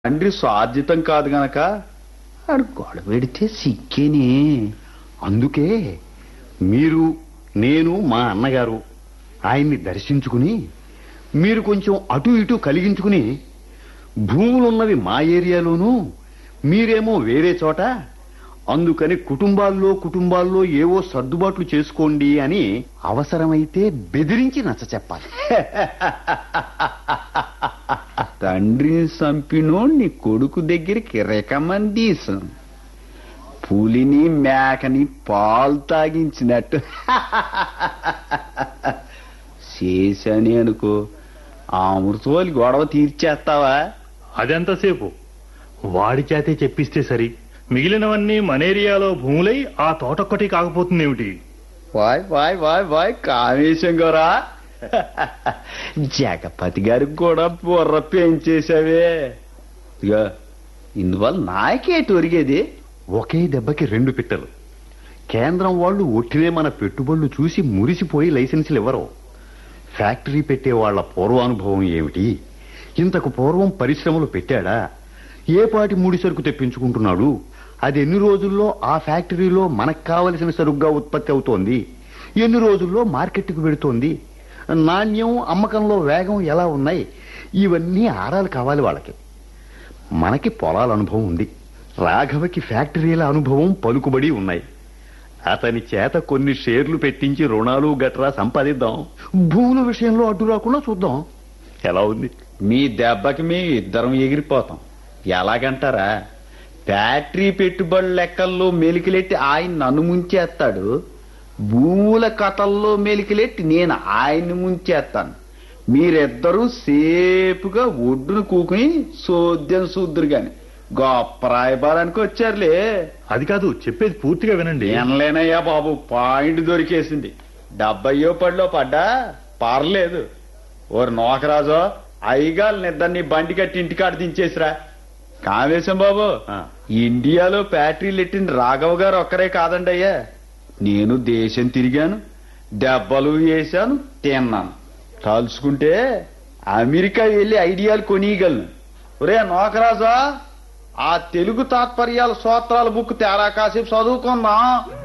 తండ్రి స్వార్జితం కాదు గనక ఆడు గొడవ పెడితే సిక్కేనే అందుకే మీరు నేను మా అన్నగారు ఆయన్ని దర్శించుకుని మీరు కొంచెం అటు ఇటు కలిగించుకుని భూములున్నవి మా ఏరియాలోనూ మీరేమో వేరే చోట అందుకని కుటుంబాల్లో కుటుంబాల్లో ఏవో సర్దుబాట్లు చేసుకోండి అని అవసరమైతే బెదిరించి నచ్చ చెప్పాలి తండ్రిని చంపినోడిని కొడుకు దగ్గరికి రికమెండేషన్ పులిని మేకని పాలు తాగించినట్టు చేశాని అనుకో ఆ అమృతోలి గొడవ తీర్చేస్తావా అదెంతసేపు వాడి చేతే చెప్పిస్తే సరి మిగిలినవన్నీ మన ఏరియాలో భూములై ఆ తోటొక్కటి కాకపోతుందేమిటి వాయ్ వాయ్ వాయ్ వాయ్ కామేశం గోరా జగపతి గారికి కూడా బుర్ర పెంచేశావే ఇక ఇందువల్ల నాకేటి ఒరిగేది ఒకే దెబ్బకి రెండు పిట్టలు కేంద్రం వాళ్ళు ఒట్టినే మన పెట్టుబడులు చూసి మురిసిపోయి లైసెన్సులు ఇవ్వరు ఫ్యాక్టరీ పెట్టే వాళ్ళ పూర్వానుభవం ఏమిటి ఇంతకు పూర్వం పరిశ్రమలు పెట్టాడా ఏ పాటి ముడి సరుకు తెప్పించుకుంటున్నాడు అది ఎన్ని రోజుల్లో ఆ ఫ్యాక్టరీలో మనకు కావలసిన సరుగ్గా ఉత్పత్తి అవుతోంది ఎన్ని రోజుల్లో మార్కెట్కు వెడుతోంది నాణ్యం అమ్మకంలో వేగం ఎలా ఉన్నాయి ఇవన్నీ ఆరాలు కావాలి వాళ్ళకి మనకి పొలాల అనుభవం ఉంది రాఘవకి ఫ్యాక్టరీల అనుభవం పలుకుబడి ఉన్నాయి అతని చేత కొన్ని షేర్లు పెట్టించి రుణాలు గట్రా సంపాదిద్దాం భూముల విషయంలో అడ్డు రాకుండా చూద్దాం ఎలా ఉంది మీ దెబ్బకి మీ ఇద్దరం ఎగిరిపోతాం ఎలాగంటారా ఫ్యాక్టరీ పెట్టుబడి లెక్కల్లో మెలికిలెట్టి ఆయన నన్ను ముంచేస్తాడు భూముల కథల్లో మెలికిలెట్టి నేను ఆయన్ని ముంచేస్తాను మీరిద్దరూ సేపుగా ఒడ్డును కూకుని సోద్యం సూద్దురు గాని గొప్ప రాయబారానికి వచ్చారులే అది కాదు చెప్పేది పూర్తిగా వినండి వినలేనయ్యా బాబు పాయింట్ దొరికేసింది డెబ్బయో పడిలో పడ్డా పర్లేదు ఓరు నోకరాజు అయ్యగాలు నిద్దరిని బండి కట్టి ఇంటికాడ దించేసిరా కామేశం బాబు ఇండియాలో ఫ్యాక్టరీలు ఎట్టిన రాఘవ్ గారు ఒక్కరే కాదండి అయ్యా నేను దేశం తిరిగాను దెబ్బలు వేశాను తిన్నాను తలుచుకుంటే అమెరికా వెళ్ళి ఐడియాలు కొనియగలను ఒరే నోకరాజా ఆ తెలుగు తాత్పర్యాల సూత్రాల బుక్ తేరా కాసేపు చదువుకుందాం